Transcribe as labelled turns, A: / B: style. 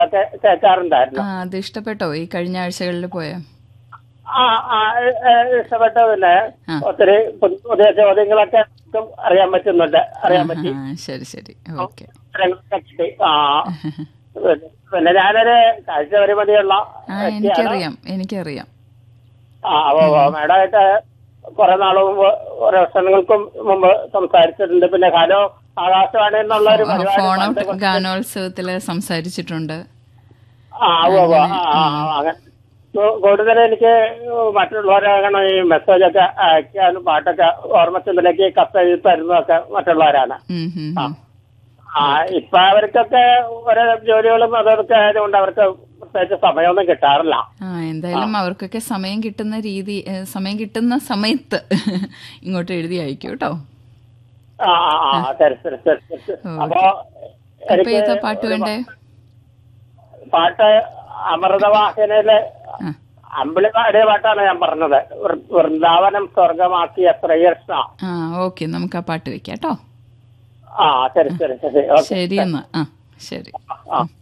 A: ഒക്കെ കേൾക്കാറുണ്ടായിരുന്നു
B: ആ അത് ഇഷ്ടപ്പെട്ടോ ഈ കഴിഞ്ഞ ആഴ്ചകളിൽ പോയ
A: ആ ആ ഏ, ഏ, ഇഷ്ടപ്പെട്ടു പിന്നെ
B: ആ.
A: ഒത്തിരി പുതിയ പുതിയ ചോദ്യങ്ങളൊക്കെ നമുക്കും അറിയാൻ പറ്റുന്നുണ്ട് അറിയാൻ പറ്റി
B: ആ ശരി ശരി ഓക്കെ
A: ഉത്തരങ്ങളൊക്കെ കിട്ടി ആ പിന്നെ- പിന്നെ ഞാനൊരു കാഴ്ച പരിമിതിയുള്ള
B: ആ
A: വ്യക്തിയാണ്
B: എനിക്കറിയാം എനിക്കറിയാം
A: ആ അപ്പോ മേഡമായിട്ട് കുറെ നാൾ മുമ്പ് കുറെ വർഷങ്ങൾക്കും മുമ്പ് സംസാരിച്ചിട്ടുണ്ട് പിന്നെ ഹലോ ആകാശവാണി എന്നുള്ള ഒരു
B: ആ,
A: പരിപാടി
B: ഫോൺ
A: പണ്ട്
B: ഔട്ട് ഗാനോത്സവത്തില് സംസാരിച്ചിട്ടുണ്ട്
A: ആ ഉവ്വ് ഉവ്വ്. ആ, ആ, ആ, അങ്ങനെ കൂടുതൽ എനിക്ക് മറ്റുള്ളവരെ അങ്ങനെ ഈ മെസ്സേജ് ഒക്കെ അയക്കാനും പാട്ടൊക്കെ ഓർമ്മച്ചന്തിലേക്ക് കത്തെഴുതി തരുന്നതൊക്കെ മറ്റുള്ളവരാണ്
B: ഉം, ഉം, ഉം.
A: ആ ഇപ്പൊ അവർക്കൊക്കെ ഓരോ ജോലികളും അതൊക്കെ ആയതുകൊണ്ട് അവർക്ക് പ്രത്യേകിച്ച് സമയമൊന്നും കിട്ടാറില്ല
B: ആ എന്തായാലും അവർക്കൊക്കെ സമയം കിട്ടുന്ന രീതി ഏ, സമയം കിട്ടുന്ന സമയത്ത് ഇങ്ങോട്ട് എഴുതി അയക്കൂ കേട്ടോ
A: ആ ആ ആ ശരി ശരി ശരി ശരി അപ്പോ
B: അപ്പൊ
A: എനിക്ക്
B: ഏതാ പാട്ട് വേണ്ടേ
A: പാട്ട് അമൃതവാഹിനിയിലെ
B: ആ
A: അമ്പിളി പാടിയ പാട്ടാണ് ഞാൻ പറഞ്ഞത് വൃ- വൃന്ദാവനം സ്വർഗമാക്കിയ ശ്രീകൃഷ്ണ
B: ആ ഓക്കെ നമുക്ക് ആ പാട്ട് വെക്കാം കേട്ടോ
A: ആ ശരി ശരി ശരി ഓക്കെ
B: ശരി എന്നാ ആ ശരി
A: ആ